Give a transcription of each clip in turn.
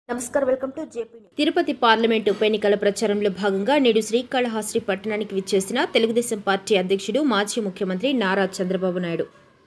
నమస్కారం welcome to JP Tirupati parliament ఉప ఎన్నికల ప్రచారంలో భాగంగా నేడు శ్రీకాళహస్తి పట్టణానికి విచ్చేసిన తెలుగుదేశం పార్టీ అధ్యక్షుడు మాజీ ముఖ్యమంత్రి నారా చంద్రబాబు నాయుడు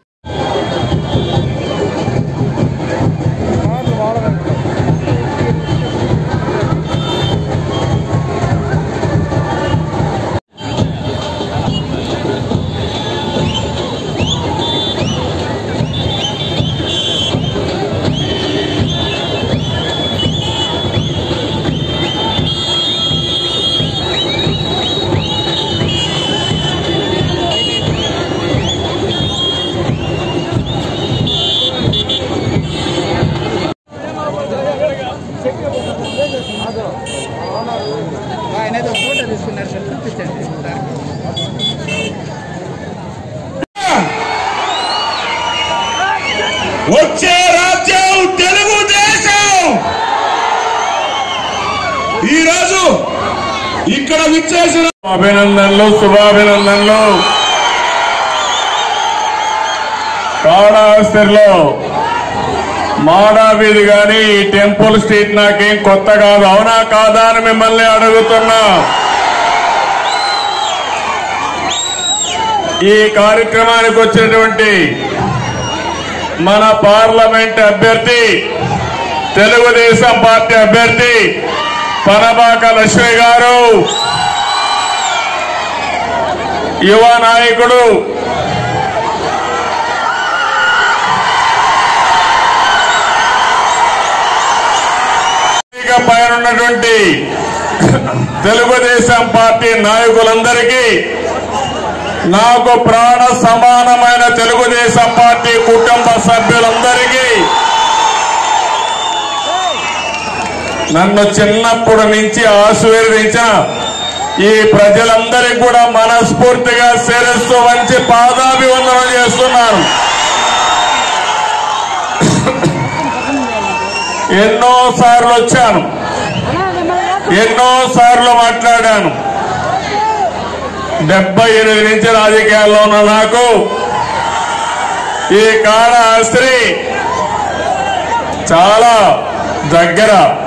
ఆయన ఏదో ఫోటో తీసుకున్నారు సార్ చూపించండి సార్ వచ్చే రాజ్యం తెలుగుదేశం ఈరోజు ఇక్కడ విచ్చేసిన అభినందనలు శుభాభినందనలు కాళహస్తిలో మాడావీధి గాని ఈ టెంపుల్ స్ట్రీట్ నాకేం కొత్త కాదు అవునా కాదా అని మిమ్మల్ని అడుగుతున్నా ఈ కార్యక్రమానికి వచ్చినటువంటి మన పార్లమెంట్ అభ్యర్థి తెలుగుదేశం పార్టీ అభ్యర్థి పనబాక లక్ష్మి గారు యువ నాయకుడు వేదిక పైన ఉన్నటువంటి తెలుగుదేశం పార్టీ నాయకులందరికీ నాకు ప్రాణ సమానమైన తెలుగుదేశం పార్టీ కుటుంబ సభ్యులందరికీ నన్ను చిన్నప్పటి నుంచి ఆశీర్వదించిన ఈ ప్రజలందరికీ కూడా మనస్ఫూర్తిగా శిరస్సు వంచి పాదాభివందనం చేస్తున్నాను ఎన్నో సార్లు వచ్చాను ఎన్నో సార్లు మాట్లాడాను డెబ్బై ఎనిమిది నుంచి రాజకీయాల్లో ఉన్న నాకు ఈ కాళహస్త్రి చాలా దగ్గర